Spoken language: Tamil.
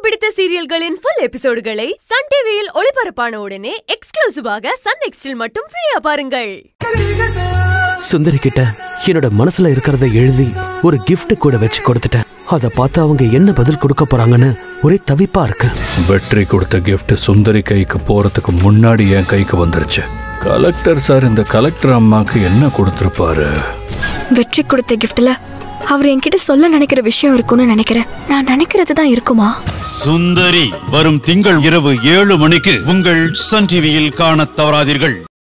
பிடித்த சீரியல்களின் ஃபுல் எபிசோடுகளை சன் டிவியில் ஒளிபரப்பான உடனே எக்ஸ்க்ளூசிவாக சன் நெக்ஸ்டில் மட்டும் ஃப்ரீயா பாருங்கள் சுந்தரி கிட்ட என்னோட மனசுல இருக்கிறத எழுதி ஒரு gift கூட வச்சு கொடுத்துட்டேன் அத பார்த்து அவங்க என்ன பதில் கொடுக்க போறாங்கன்னு ஒரே தவிப்பா இருக்கு வெற்றி கொடுத்த gift சுந்தரி கைக்கு போறதுக்கு முன்னாடி என் கைக்கு வந்துருச்சு கலெக்டர் சார் இந்த கலெக்டர் அம்மாக்கு என்ன கொடுத்திருப்பாரு வெற்றி கொடுத்த கிஃப்ட்ல அவர் என்கிட்ட சொல்ல நினைக்கிற விஷயம் இருக்கும்னு நினைக்கிறேன் நான் நினைக்கிறது தான் இருக்குமா சுந்தரி வரும் திங்கள் இரவு ஏழு மணிக்கு உங்கள் சன் டிவியில் காணத் தவறாதீர்கள்